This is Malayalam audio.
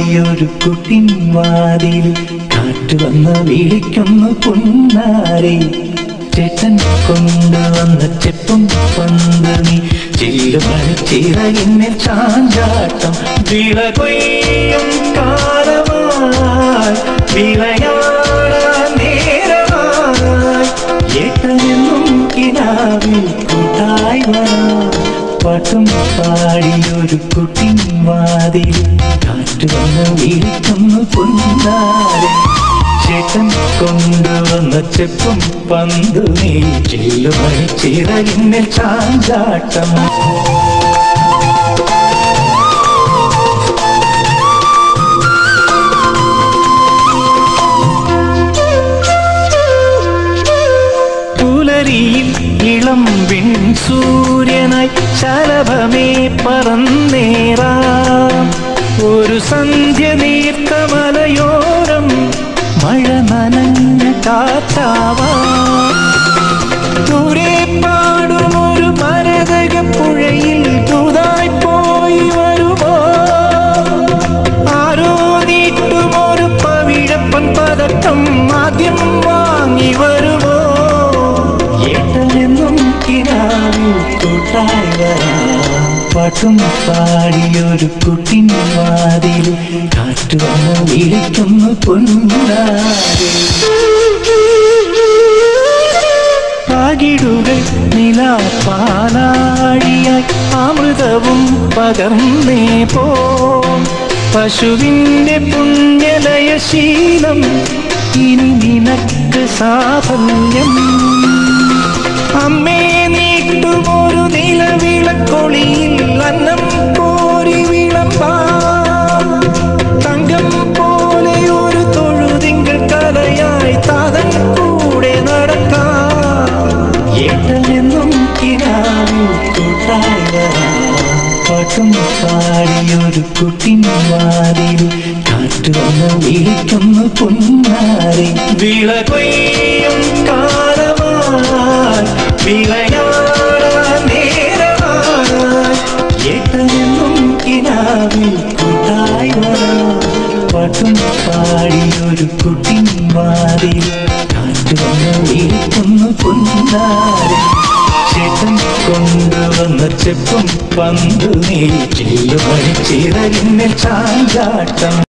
പാടിയൊരു കുട്ടിൻ വാതിൽ കാറ്റ് വന്ന് വിളിക്കുന്നു പുന്നാരെ ചേട്ടൻ കൊണ്ടുവന്ന ചെപ്പും പന്ത് നീ ചില്ലുമണി ചിറകിന്മേൽ ചാഞ്ചാട്ടം വിള കൊയ്യും കാലമായി വിളയാടാൻ നേരമായി ഏട്ടനെന്നും കിനാവിൽ കൂട്ടായി വരാം പാട്ടും പാടിയൊരു കുട്ടിൻ വാതിൽ കാറ്റ് വന്ന് വിളിക്കുന്നു പൊന്നാരെ ചേട്ടൻ കൊണ്ടുവന്ന ചെപ്പും പന്തു നീ ചില്ലുമണി ചിറകിന്മേൽ ചാഞ്ചാട്ടം പുലരിയിൽ ഇളം വിൺ സൂര്യനായി ശലഭമേ പറന്നേറാം ഒരു സന്ധ്യ നീർത്ത മലയോരം മഴ നനഞ്ഞ കാറ്റാവാം ദൂരെ പാടും ഒരു മരതക പുഴയിൽ ദൂതായി പോയി വരുമോ ആരോ നീട്ടും ഒരു പവിഴപ്പൻ പതക്കം ആദ്യം വാങ്ങി വരുമോ ഏട്ടനെന്നും കിനാവിൽ കൂട്ടായി വരാം പാട്ടും പാടിയൊരു കുട്ടിൻ വാതിൽ കാറ്റ് വന്ന് വിളിക്കുന്നു പൊന്നാരെ പാകിടുകൾ നിലാപ്പാലാഴിയായി അമൃതവും പകർന്നേ പോ പശുവിൻ്റെ പുണ്യലയ ശീലം ഇനി നിനക്ക് സാഫല്യം അമ്മേ നീട്ടുമൊരു നിലവിളക്കൊളിയിൽ അന്നം കോരി വിളമ്പാം തങ്കം പോലെ ഒരു തൊഴുതിങ്കൾ കലയായി താതൻ കൂടെ നടക്കാം ഏട്ടനെന്നും കിനാവിൽ കൂട്ടായി വരാം പാട്ടും പാടിയൊരു കുട്ടിൻ വാതിൽ കാറ്റ് വന്ന് വിളിക്കുന്നു പൊന്നാരെ വിള കൊയ്യും കാലമായി വിളയാടാൻ നേരമായി ഏട്ടനെന്നും കിനാവിൽ കൂട്ടായി വരാം പാട്ടും പാടിയൊരു കുട്ടിൻ വാതിൽ കാറ്റ് വന്ന് വിളിക്കുന്നു പൊന്നാരെ ചേട്ടൻ കൊണ്ടുവന്ന ചെപ്പും പന്തു നീ ചില്ലുമണി ചിറകിന്മേൽ ചാഞ്ചാട്ടം